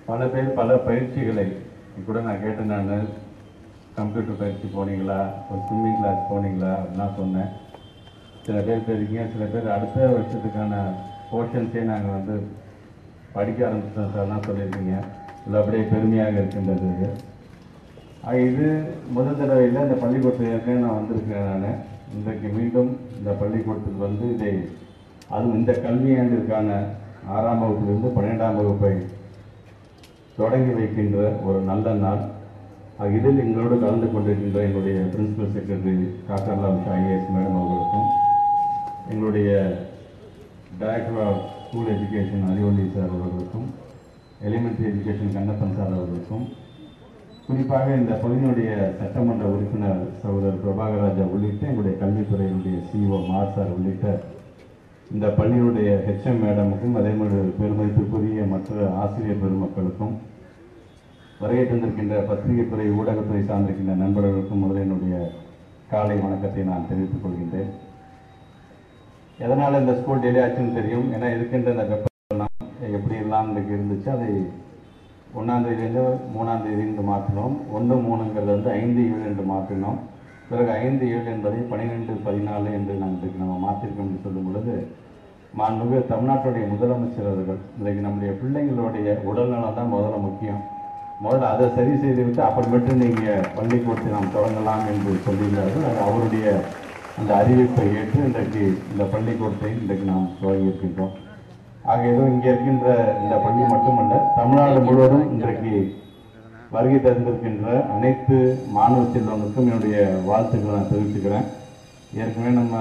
பல பேர் பல பயிற்சிகளை கூட நான் கேட்டேன் நான் கம்ப்யூட்டர் பயிற்சி போனீங்களா ஒரு ஸ்விம்மிங் கிளாஸ் போனீங்களா அப்படிலாம் சொன்னேன் சில பேர் தெரியுங்க சில பேர் அடுத்த வருஷத்துக்கான போர்ஷன்ஸே நாங்கள் வந்து படிக்க ஆரம்பிச்சோம் சார்லாம் சொல்லியிருக்கீங்க இது அப்படியே பெருமையாக இருக்கின்றது இது ஆக இது முதல் தடவையில் இந்த பள்ளிக்கூடத்தில் ஏற்கனவே நான் வந்திருக்கிறேன் நான் இன்றைக்கு மீண்டும் இந்த பள்ளிக்கூடத்துக்கு வந்து இதை அதுவும் இந்த கல்வியாண்டிற்கான ஆறாம் வகுப்பிலிருந்து பன்னிரெண்டாம் வகுப்பை தொடங்கி வைக்கின்ற ஒரு நல்ல நாள் ஆக இதில் எங்களோடு கலந்து கொண்டிருக்கின்ற எங்களுடைய principal secretary Kakarla IAS madam அவர்களுக்கும் எங்களுடைய director of school education Arivoli sir அவர்களுக்கும் எலிமெண்ட்ரி எஜுகேஷன் கண்ணப்பன் சார் அவர்களுக்கும் குறிப்பாக இந்த பகுதியினுடைய சட்டமன்ற உறுப்பினர் சகோதரர் பிரபாகராஜா உள்ளிட்ட எங்களுடைய கல்வித்துறையினுடைய சிஓ மார் சார் உள்ளிட்ட இந்த பள்ளியினுடைய ஹெச்எம் மேடமுக்கும் அதே மாதிரி பெருமதிப்புக்குரிய மற்ற ஆசிரியர் பெருமக்களுக்கும் வருகை தந்திருக்கின்ற பத்திரிகை துறை ஊடகத்துறை சார்ந்திருக்கின்ற நண்பர்களுக்கும் முதல்ல என்னுடைய காலை வணக்கத்தை நான் தெரிவித்துக் கொள்கின்றேன் எதனால் இந்த ஸ்கூல் டிலே ஆச்சுன்னு தெரியும் ஏன்னா இருக்கின்ற இந்த வெப்பம் எப்படி எல்லாம் இன்றைக்கு இருந்துச்சு அதை ஒன்றாம் தேதியிலேருந்து மூணாம் தேதியிலிருந்து மாற்றினோம் ஒன்று மூணுங்கிறது வந்து ஐந்து ஏழு என்று மாற்றினோம் பிறகு ஐந்து ஏழு என்பதை பன்னிரெண்டு பதினாலு என்று நாங்கள் இன்றைக்கு நம்ம மாற்றிருக்கோம் என்று சொல்லும் பொழுது மாண்புமிகு தமிழ்நாட்டுடைய முதலமைச்சர் அவர்கள் இன்றைக்கு நம்முடைய பிள்ளைங்களுடைய உடல்நலம் தான் முதல்ல முக்கியம் முதல்ல அதை சரி செய்து விட்டு அப்புறமேட்டு நீங்கள் பள்ளிக்கூடத்தை நாம் தொடங்கலாம் என்று சொல்லியிருந்தார்கள் அது அவருடைய அந்த அறிவிப்பை ஏற்று இன்றைக்கு இந்த பள்ளிக்கூடத்தை இன்றைக்கு நாம் துவங்கியிருக்கின்றோம் ஆக ஏதோ இங்கே இருக்கின்ற இந்த பள்ளி மட்டுமல்ல தமிழ்நாடு முழுவதும் இன்றைக்கு வருகை தந்திருக்கின்ற அனைத்து மாணவ செல்வங்களுக்கும் என்னுடைய வாழ்த்துக்களை நான் தெரிவிச்சுக்கிறேன் ஏற்கனவே நம்ம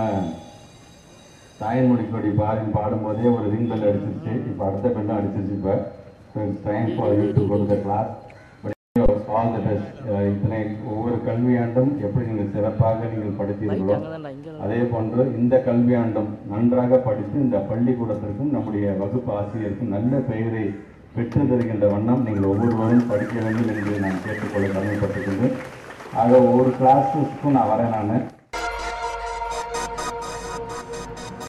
தாய்மொழி கொடி பாடி பாடும்போதே ஒரு ரிங் பெல் அடிச்சிருச்சு இப்போ அடுத்த பெல்லும் அடிச்சிருச்சு இப்போ டைம் ஃபார் யூ டு கொடுத்த கிளாஸ் ஆல் த பெஸ்ட் இத்தனை ஒவ்வொரு கல்வியாண்டும் எப்படி நீங்கள் சிறப்பாக நீங்கள் படித்தீர்களோ அதே போன்று இந்த கல்வியாண்டும் நன்றாக படித்து இந்த பள்ளிக்கூடத்திற்கும் நம்முடைய வகுப்பு ஆசிரியருக்கும் நல்ல பெயரை பெற்று தருகின்ற வண்ணம் நீங்கள் ஒவ்வொருவரும் படிக்க வேண்டும் என்று நான் கேட்டுக்கொள்ள கடமைப்பட்டிருக்கின்றேன் ஆக ஒவ்வொரு கிளாஸுக்கும் நான் வரேன் நான்